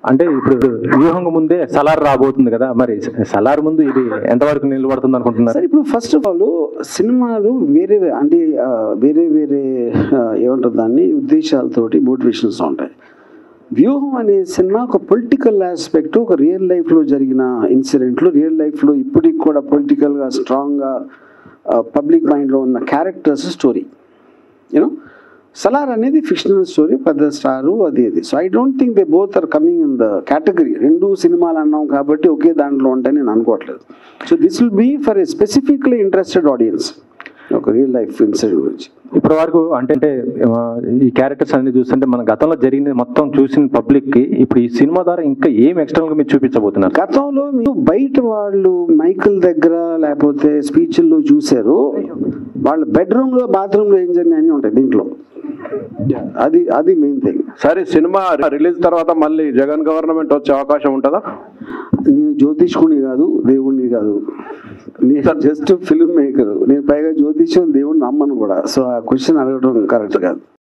అంటే ఇప్పుడు వ్యూహం ముందే సలార్ రాబోతుంది కదా మరి సలార్ ముందు ఇది ఎంతవరకు నిలబడుతుంది అనుకుంటున్నారు సరే ఇప్పుడు ఫస్ట్ ఆఫ్ ఆల్ సినిమాలు వేరే వే- అంటే ఆ, వేరే వేరే ఆ, ఏమంటారు దాన్ని ఉద్దేశాలతోటి మోటివేషన్స్ ఉంటాయి వ్యూహం అనే సినిమా ఒక పొలిటికల్ ఆస్పెక్ట్ ఒక రియల్ లైఫ్లో జరిగిన ఇన్సిడెంట్లు రియల్ లైఫ్లో ఇప్పటికి కూడా పొలిటికల్గా స్ట్రాంగ్గా పబ్లిక్ మైండ్లో ఉన్న క్యారెక్టర్స్ స్టోరీ యూనో సలార్ అనేది ఫిక్షనల్ స్టోరీ పెద్ద స్టారు అది ఇది so I don't think they both are coming in the category రెండు సినిమాలు అన్నాం కాబట్టి ఒకే దాంట్లో ఉంటాయి నేను అనుకోవట్లేదు so this will be for a specifically interested audience ఒక రియల్ లైఫ్ ఇన్సిడెంట్ గురించి ఇప్పటి వరకు అంటే అంటే ఆ, ఈ క్యారెక్టర్స్ అన్ని చూస్తుంటే మన గతంలో జరిగిన మొత్తం చూసిన పబ్లిక్ కి ఇప్పుడు ఈ సినిమా ద్వారా ఇంకా ఏం ఎక్స్టర్నల్ గా మీరు చూపించబోతున్నారు గతంలో మీరు బయట వాళ్ళు మైకిల్ దగ్గర లేకపోతే స్పీచ్ల్లో చూశారు వాళ్ళ బెడ్రూమ్లో బాత్రూంలో ఏం జరిగినాయని ఉంటాయి దీంట్లో అది అది మెయిన్ థింగ్ సరే సినిమా రిలీజ్ తర్వాత మళ్ళీ జగన్ గవర్నమెంట్ వచ్చే అవకాశం ఉంటుందా నేను జ్యోతిష్కుని కాదు దేవుణ్ణి కాదు నేను జస్ట్ ఫిల్మ్ మేకర్ నేను పైగా జ్యోతిష్యం దేవుణ్ణి నమ్మను కూడా సో ఆ క్వశ్చన్ అడగడం కరెక్ట్ కాదు